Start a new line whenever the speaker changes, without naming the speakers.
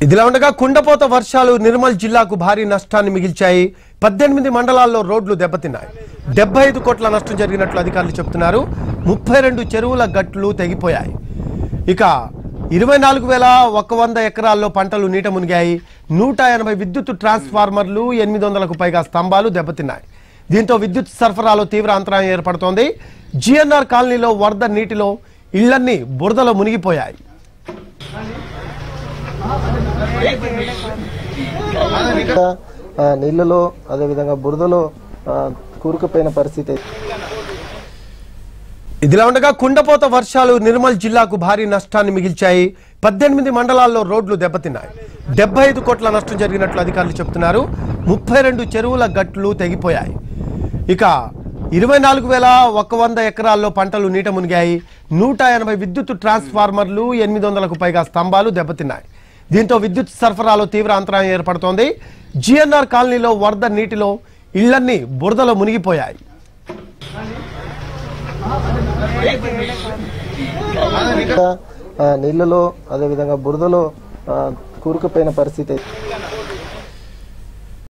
ఇదిలా ఉండగా కుండపోత వర్షాలు నిర్మల్ జిల్లాకు భారీ నష్టాన్ని మిగిల్చాయి పద్దెనిమిది మండలాల్లో రోడ్లు దెబ్బతిన్నాయి డెబ్బై ఐదు కోట్ల నష్టం జరిగినట్లు అధికారులు చెబుతున్నారు ముప్పై రెండు చెరువుల గట్లు తెగిపోయాయి ఇక ఇరవై నాలుగు వేల ఒక వంద ఎకరాల్లో పంటలు నీట మునిగాయి నూట ఎనభై విద్యుత్ ట్రాన్స్ఫార్మర్లు ఎనిమిది వందలకు పైగా స్తంభాలు దెబ్బతిన్నాయి దీంతో విద్యుత్ సరఫరాలో తీవ్ర అంతరాయం ఏర్పడుతోంది జిఎన్ఆర్ కాలనీలో వరద నీటిలో ఇళ్లన్నీ బురదలో మునిగిపోయాయి
ఆ, నీళ్ళలో అదేవిధంగా బురదలో ఆ, కూరుకుపోయిన పరిస్థితి
ఇదిలా ఉండగా కుండపోత వర్షాలు నిర్మల్ జిల్లాకు భారీ నష్టాన్ని మిగిల్చాయి పద్దెనిమిది మండలాల్లో రోడ్లు దెబ్బతిన్నాయి డెబ్బై ఐదు కోట్ల నష్టం జరిగినట్లు అధికారులు చెబుతున్నారు ముప్పై రెండు చెరువుల గట్లు తెగిపోయాయి ఇక ఇరవై నాలుగు వేల ఒక వంద ఎకరాల్లో పంటలు నీట మునిగాయి నూట ఎనభై విద్యుత్ ట్రాన్స్ఫార్మర్లు ఎనిమిది వందలకు పైగా స్తంభాలు దెబ్బతిన్నాయి దీంతో విద్యుత్ సరఫరాలో తీవ్ర అంతరాయం ఏర్పడుతోంది జిఎన్ఆర్ కాలనీలో వరద నీటిలో ఇళ్లన్నీ బురదలో మునిగిపోయాయి
ఆ, నీళ్ళలో అదేవిధంగా బురదలో ఆ, కూరుకుపోయిన పరిస్థితి